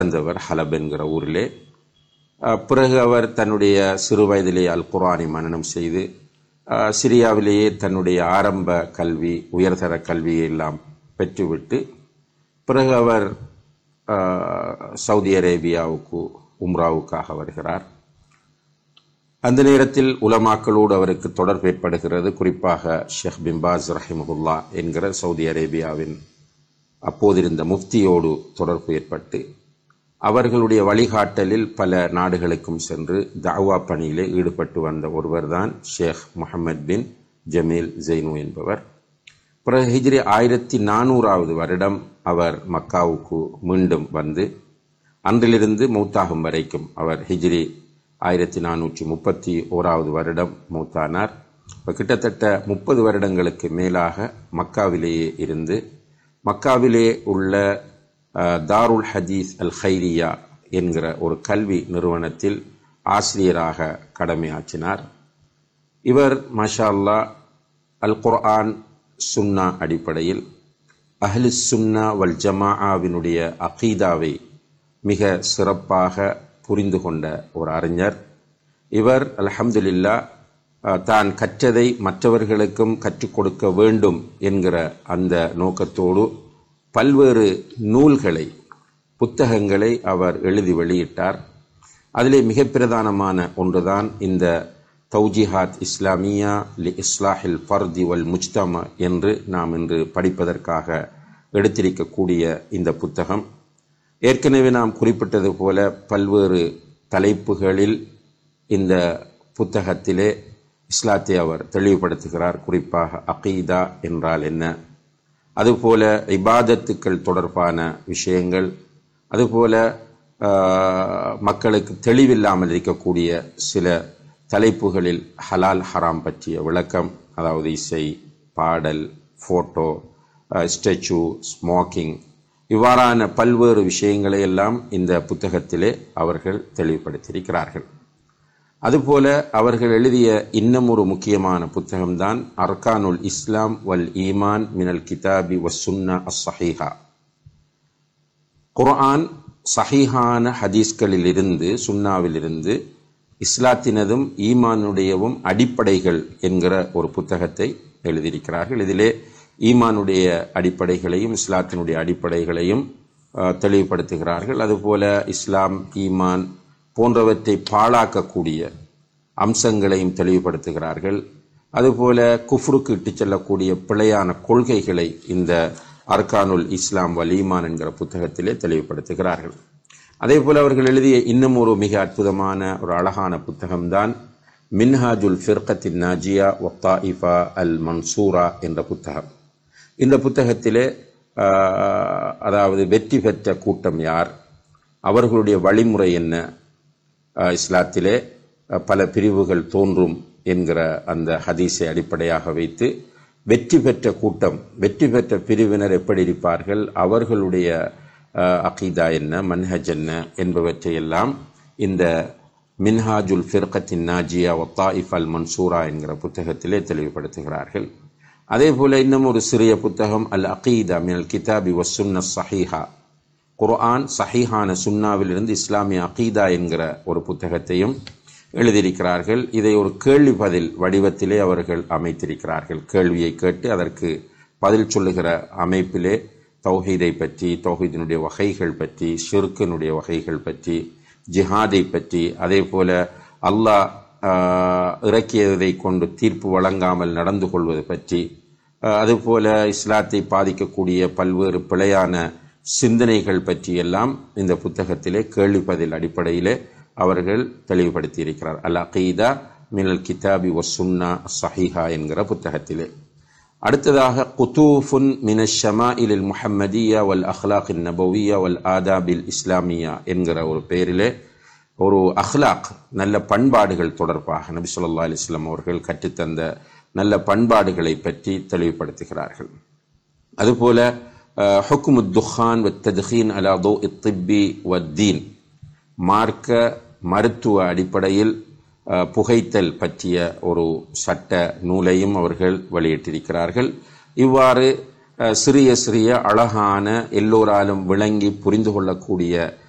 பிறந்தவர் ஹலப் என்கிற ஊரிலே அஹ், பிறகு அவர் தன்னுடைய சிறு வயதிலே அல் குர்ஆனை மனனம் செய்து அஹ், சிரியாவிலேயே தன்னுடைய ஆரம்ப கல்வி உயர்தர கல்வியை எல்லாம் பெற்றுவிட்டு பிறகு அவர் அஹ், சவுதி அரேபியாவுக்கு உம்ராவுக்காக வருகிறார் அந்த நேரத்தில் உலமாக்களோடு அவருக்கு தொடர்பு ஏற்படுகிறது குறிப்பாக ஷேக் பிம்பாஸ் ரஹிமஹுல்லா என்கிற சவுதி அரேபியாவின் அப்போதிருந்த முஃப்தியோடு தொடர்பு ஏற்பட்டு அவர்களுடைய வழிகாட்டலில் பல நாடுகளுக்கும் சென்று தாவா பணியிலே ஈடுபட்டு வந்த ஒருவர்தான் ஷேக் முஹம்மத் பின் ஜமீல் ஜெய்னு என்பவர் பிறகு ஹிஜ்ரி ஆயிரத்தி நானூறாவது வருடம் அவர் மக்காவுக்கு மீண்டும் வந்து அன்றிலிருந்து மௌத்தாகும் வரைக்கும் அவர் ஹிஜ்ரி ஆயிரத்தி நானூற்றி முப்பத்தி ஓராவது வருடம் மூத்தானார் இப்போ கிட்டத்தட்ட முப்பது வருடங்களுக்கு மேலாக மக்காவிலேயே இருந்து மக்காவிலே உள்ள அஹ், தாருல் ஹதீஸ் அல் ஹைரியா என்கிற ஒரு கல்வி நிறுவனத்தில் ஆசிரியராக கடமையாற்றினார் இவர் மாஷா அல்லாஹ் அல் குர்ஆன் சுன்னா அடிப்படையில் அஹ்லு சுன்னா வல் ஜமாஆவினுடைய அகீதாவை மிக சிறப்பாக புரிந்து கொண்ட ஒரு அறிஞர் இவர் அல்ஹம்துலில்லா அஹ், தான் கற்றதை மற்றவர்களுக்கும் கற்றுக் கொடுக்க வேண்டும் என்கிற அந்த நோக்கத்தோடு பல்வேறு நூல்களை புத்தகங்களை அவர் எழுதி வெளியிட்டார் அதிலே மிக பிரதானமான ஒன்றுதான் இந்த தௌஜிஹாத் இஸ்லாமியா லி இஸ்லாஹில் ஃபர்தி வல் முஜ்தமா என்று நாம் இன்று படிப்பதற்காக எடுத்திருக்கக்கூடிய இந்த புத்தகம் ஏற்கனவே நாம் குறிப்பிட்டது போல பல்வேறு தலைப்புகளில் இந்த புத்தகத்திலே இஸ்லாத்தை அவர் தெளிவுபடுத்துகிறார் குறிப்பாக அகீதா என்றால் என்ன அதுபோல இபாதத்துக்கள் தொடர்பான விஷயங்கள் அதுபோல ஆஹ், மக்களுக்கு தெளிவில்லாமல் இருக்கக்கூடிய சில தலைப்புகளில் ஹலால் ஹராம் பற்றிய விளக்கம் அதாவது இசை பாடல் ஃபோட்டோ ஸ்டெச்சு ஸ்மோக்கிங் இவ்வாறான பல்வேறு விஷயங்களை எல்லாம் இந்த புத்தகத்திலே அவர்கள் தெளிவுபடுத்தியிருக்கிறார்கள் அதுபோல அவர்கள் எழுதிய இன்னும் ஒரு முக்கியமான புத்தகம்தான் அர்கானுல் இஸ்லாம் வல் ஈமான் மினல் கிதாபி வசுன்னா அஸ் சஹீஹா குர்ஆன் சஹீஹான ஹதீஸ்களிலிருந்து சுன்னாவிலிருந்து இஸ்லாத்தினதும் ஈமானுடையவும் அடிப்படைகள் என்கிற ஒரு புத்தகத்தை எழுதியிருக்கிறார்கள் இதிலே ஈமானுடைய அடிப்படைகளையும் இஸ்லாத்தினுடைய அடிப்படைகளையும் அஹ், தெளிவுபடுத்துகிறார்கள் அதுபோல இஸ்லாம் ஈமான் போன்றவற்றை பாழாக்கக்கூடிய அம்சங்களையும் தெளிவுபடுத்துகிறார்கள் அதுபோல குஃப்ருக்கு இட்டுச் செல்லக்கூடிய பிழையான கொள்கைகளை இந்த அர்கானுல் இஸ்லாம் வல் ஈமான் என்கிற புத்தகத்திலே தெளிவுபடுத்துகிறார்கள் அதே போல அவர்கள் எழுதிய இன்னும் ஒரு மிக அற்புதமான ஒரு அழகான புத்தகம்தான் மின்ஹாஜுல் ஃபிர்கத்தின் நாஜியா ஒத்தாயிஃபா அல் மன்சூரா என்ற புத்தகம் இந்த புத்தகத்திலே ஆஹ், அதாவது வெற்றி பெற்ற கூட்டம் யார் அவர்களுடைய வழிமுறை என்ன ஆஹ், இஸ்லாத்திலே அஹ், பல பிரிவுகள் தோன்றும் என்கிற அந்த ஹதீஸை அடிப்படையாக வைத்து வெற்றி பெற்ற கூட்டம் வெற்றி பெற்ற பிரிவினர் எப்படி இருப்பார்கள் அவர்களுடைய அஹ், அகீதா என்ன மன்ஹஜ் என்ன என்பவற்றையெல்லாம் இந்த மின்ஹாஜுல் ஃபிர்கத்தின் நாஜியா ஒத்தாயிஃப் அல் மன்சூரா என்கிற புத்தகத்திலே தெளிவுபடுத்துகிறார்கள் அதே போல இன்னும் ஒரு சிறிய புத்தகம் அல் அகீதா மினல் கிதாபி வசுன்ன சஹீஹா குர்ஆன் சஹீஹான சுன்னாவிலிருந்து இஸ்லாமிய அகீதா என்கிற ஒரு புத்தகத்தையும் எழுதியிருக்கிறார்கள் இதை ஒரு கேள்வி பதில் வடிவத்திலே அவர்கள் அமைத்திருக்கிறார்கள் கேள்வியை கேட்டு அதற்கு பதில் சொல்லுகிற அமைப்பிலே தௌஹீதை பற்றி தௌஹீதினுடைய வகைகள் பற்றி ஷிர்கினுடைய வகைகள் பற்றி ஜிஹாதை பற்றி அதே போல அல்லாஹ் ஆஹ், இறக்கியதை கொண்டு தீர்ப்பு வழங்காமல் நடந்து கொள்வது பற்றி அஹ், அதுபோல இஸ்லாத்தை பாதிக்கக்கூடிய பல்வேறு பிழையான சிந்தனைகள் பற்றியெல்லாம் இந்த புத்தகத்திலே கேள்வி பதில் அடிப்படையிலே அவர்கள் தெளிவுபடுத்தி இருக்கிறார் அல் அகீதா மினல் கிதாபி வசுன்னா சஹீஹா என்கிற புத்தகத்திலே அடுத்ததாக குத்தூஃபுன் மின ஷமாஇலில் முஹம்மதியா வல் அஹ்லாக் நபவியா வல் ஆதாபில் இஸ்லாமியா என்கிற ஒரு பெயரிலே ஒரு அஹ்லாக் நல்ல பண்பாடுகள் தொடர்பாக நபி ஸல்லல்லாஹு அலைஹி வஸல்லம் அவர்கள் கற்றுத்தந்த நல்ல பண்பாடுகளை பற்றி தெளிவுபடுத்துகிறார்கள் அதுபோல ஹுக்குமு துஹான் வ தத்ஹீன் அலா தோ இத்திப்பி வத்தீன் மார்க்க மருத்துவ அடிப்படையில் அஹ், புகைத்தல் பற்றிய ஒரு சட்ட நூலையும் அவர்கள் வெளியிட்டிருக்கிறார்கள் இவ்வாறு அஹ், சிறிய சிறிய அழகான எல்லோராலும் விளங்கி புரிந்து கொள்ளக்கூடிய